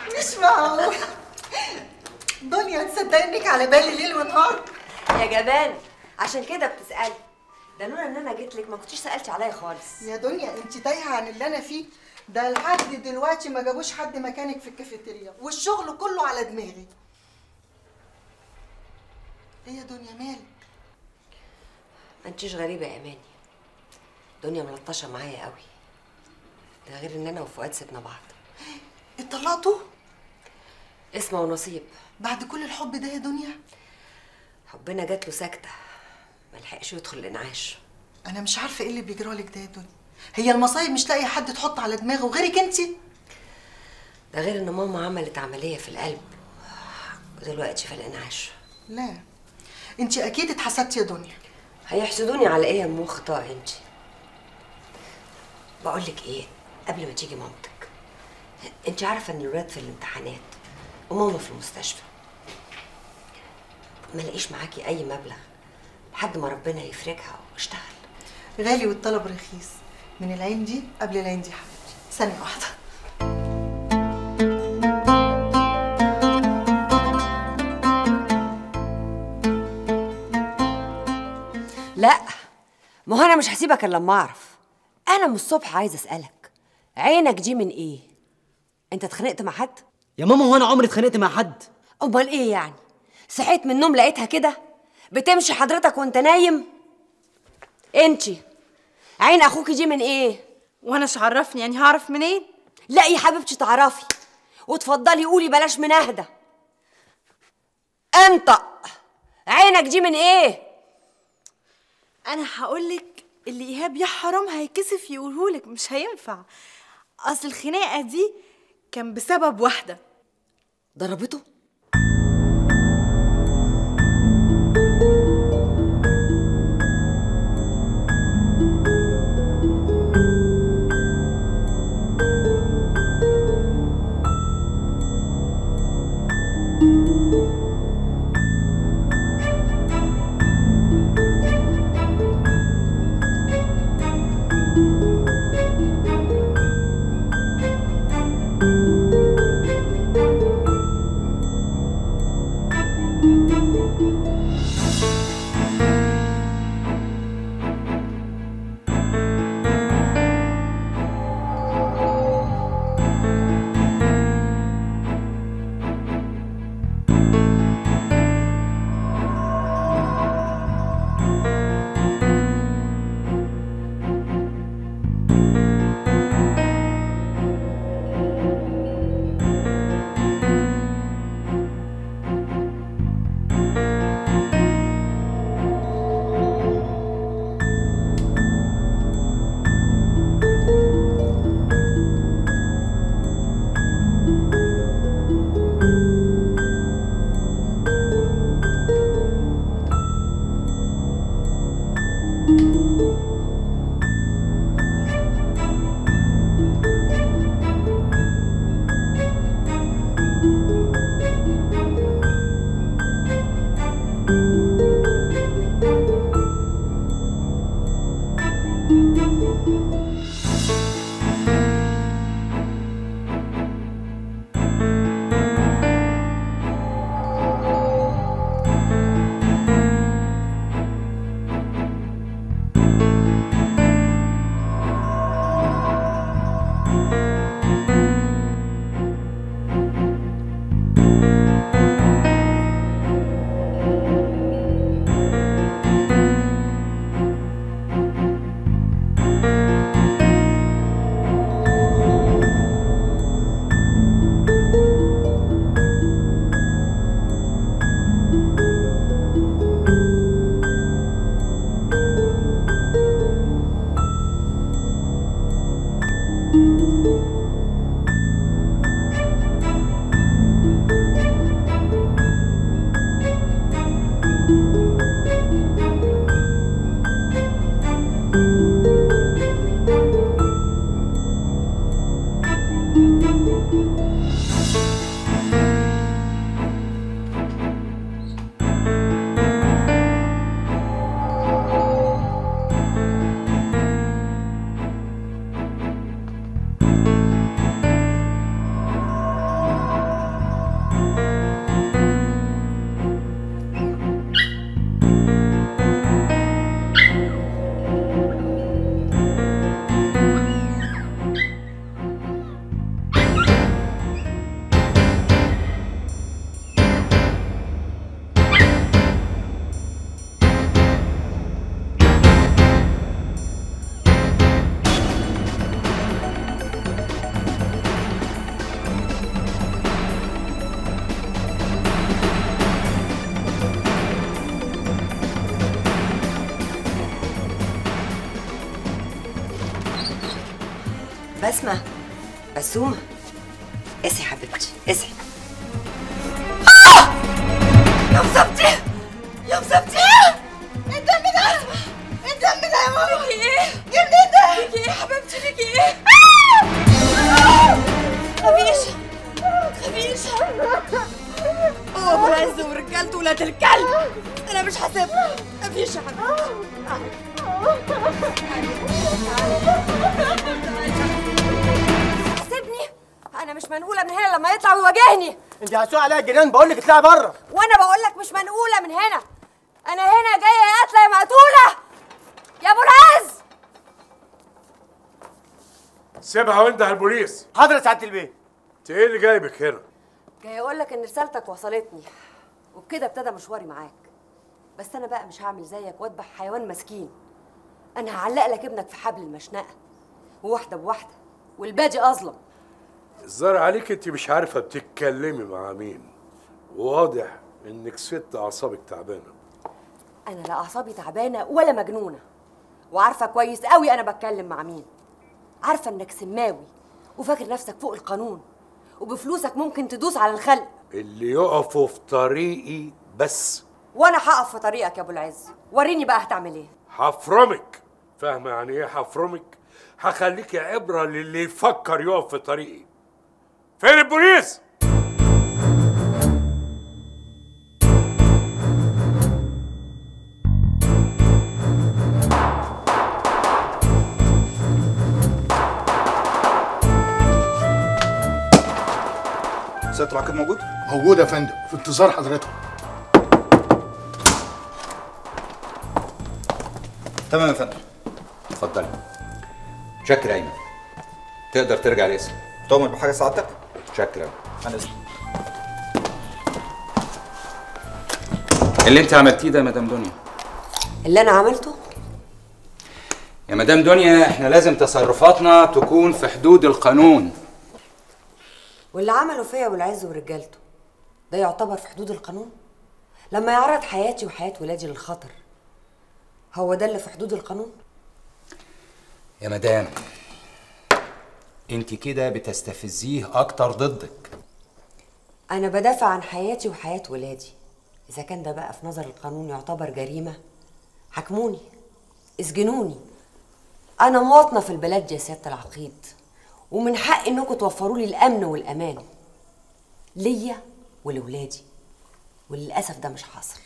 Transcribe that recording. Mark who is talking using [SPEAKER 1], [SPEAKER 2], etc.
[SPEAKER 1] مش معقول دنيا تصدق انك على بالي ليل ونهار
[SPEAKER 2] يا جبان عشان كده بتسالي ده لولا ان انا جيت لك ما كنتيش سالتي عليا خالص
[SPEAKER 1] يا دنيا انت تايهه عن اللي انا فيه ده لحد دلوقتي ما جابوش حد مكانك في الكافيتيريا والشغل كله على دماغي ايه يا دنيا مالك
[SPEAKER 2] ما انتيش غريبه يا اماني دنيا ملطشه معايا قوي ده غير ان انا وفؤاد سيبنا بعض
[SPEAKER 1] اتطلقتوا
[SPEAKER 2] اسمه ونصيب
[SPEAKER 1] بعد كل الحب ده يا دنيا
[SPEAKER 2] حبنا جات له سكته ما لحقش يدخل الانعاش
[SPEAKER 1] انا مش عارفه ايه اللي بيجرالك ده يا دنيا هي المصايب مش لاقي حد تحط على دماغه غيرك انت
[SPEAKER 2] ده غير ان ماما عملت عمليه في القلب ودلوقتي في الانعاش
[SPEAKER 1] لا انت اكيد اتحسدتي يا دنيا
[SPEAKER 2] هيحسدوني على ايه يا ام اختها انت بقول لك ايه قبل ما تيجي مامتك انت عارفه ان الولاد في الامتحانات وماما في المستشفى ما لاقيش معاكي اي مبلغ لحد ما ربنا يفرجها واشتغل
[SPEAKER 1] غالي والطلب رخيص من العين دي قبل العين دي حبيبتي ثانيه واحده
[SPEAKER 2] لا ما هو انا مش هسيبك الا لما اعرف انا من الصبح عايزه اسالك عينك دي من ايه انت اتخانقت مع حد
[SPEAKER 3] يا ماما هو انا عمري اتخانقت مع حد
[SPEAKER 2] امال ايه يعني صحيت من النوم لقيتها كده بتمشي حضرتك وانت نايم انتي عين اخوكي دي من ايه
[SPEAKER 4] وانا عرفني يعني هعرف منين
[SPEAKER 2] لا يا حبيبتي تعرفي وتفضلي قولي بلاش من اهدى انطق عينك دي من ايه
[SPEAKER 4] انا هقولك اللي ايهاب يا حرام هيكسف يقولهولك مش هينفع اصل الخناقه دي كان بسبب واحده
[SPEAKER 2] ضربته بسمة بسومة اسعي حبيبتي اسعي
[SPEAKER 4] يا مصابتي يا مصابتي الدم ده الدم ده يا ماما فيكي ايه؟ جبني ده فيكي ايه يا حبيبتي فيكي ايه؟ خفيش خفيش هو ابو العز ورجالته ولاد الكلب انا مش هسيبها مفيش يا حبيبتي
[SPEAKER 2] سيبني انا مش منقوله من هنا لما يطلع ويواجهني
[SPEAKER 3] انت هتسوق عليا الجنان بقول لك اطلعي بره
[SPEAKER 2] وانا بقول لك مش منقوله من هنا انا هنا جايه يا قاتله يا مقتوله يا ابو العز
[SPEAKER 5] سيبها وانده البوليس
[SPEAKER 3] حاضر يا سعاده البيت
[SPEAKER 5] انت ايه اللي جايبك هنا
[SPEAKER 2] جاي اقول لك ان رسالتك وصلتني وبكده ابتدى مشواري معاك بس انا بقى مش هعمل زيك واذبح حيوان مسكين انا هعلق لك ابنك في حبل المشنقه وواحده بواحده والباقي اظلم
[SPEAKER 5] الظاهر عليك انت مش عارفه بتتكلمي مع مين واضح انك ست اعصابك تعبانه
[SPEAKER 2] انا لا اعصابي تعبانه ولا مجنونه وعارفه كويس قوي انا بتكلم مع مين عارفه انك سماوي وفاكر نفسك فوق القانون وبفلوسك ممكن تدوس على الخلق
[SPEAKER 5] اللي يقفوا في طريقي بس
[SPEAKER 2] وانا هقف في طريقك يا ابو العز وريني بقى هتعمل ايه
[SPEAKER 5] هفرمك فاهمه يعني ايه هفرمك هخليكي عبره للي يفكر يقف في طريقي فين البوليس
[SPEAKER 6] سيادة العقيد موجود؟
[SPEAKER 7] موجود يا فندم في انتظار حضرتك
[SPEAKER 6] تمام يا فندم
[SPEAKER 8] اتفضلي شكرا ايمن تقدر ترجع الاسم
[SPEAKER 6] تؤمر بحاجة سعادتك؟
[SPEAKER 8] شكرا
[SPEAKER 6] أنا اسف
[SPEAKER 8] اللي انت عملتيه ده يا مدام دنيا
[SPEAKER 2] اللي انا عملته
[SPEAKER 8] يا مدام دنيا احنا لازم تصرفاتنا تكون في حدود القانون
[SPEAKER 2] واللي عمله فيا ابو العز ورجالته ده يعتبر في حدود القانون لما يعرض حياتي وحياه ولادي للخطر هو ده اللي في حدود القانون
[SPEAKER 8] يا مدام انت كده بتستفزيه اكتر ضدك
[SPEAKER 2] انا بدافع عن حياتي وحياه ولادي اذا كان ده بقى في نظر القانون يعتبر جريمه حكموني اسجنوني انا مواطنه في البلد يا سياده العقيد ومن حق انكم توفروا لي الامن والامان ليا ولولادي وللاسف ده مش حاصل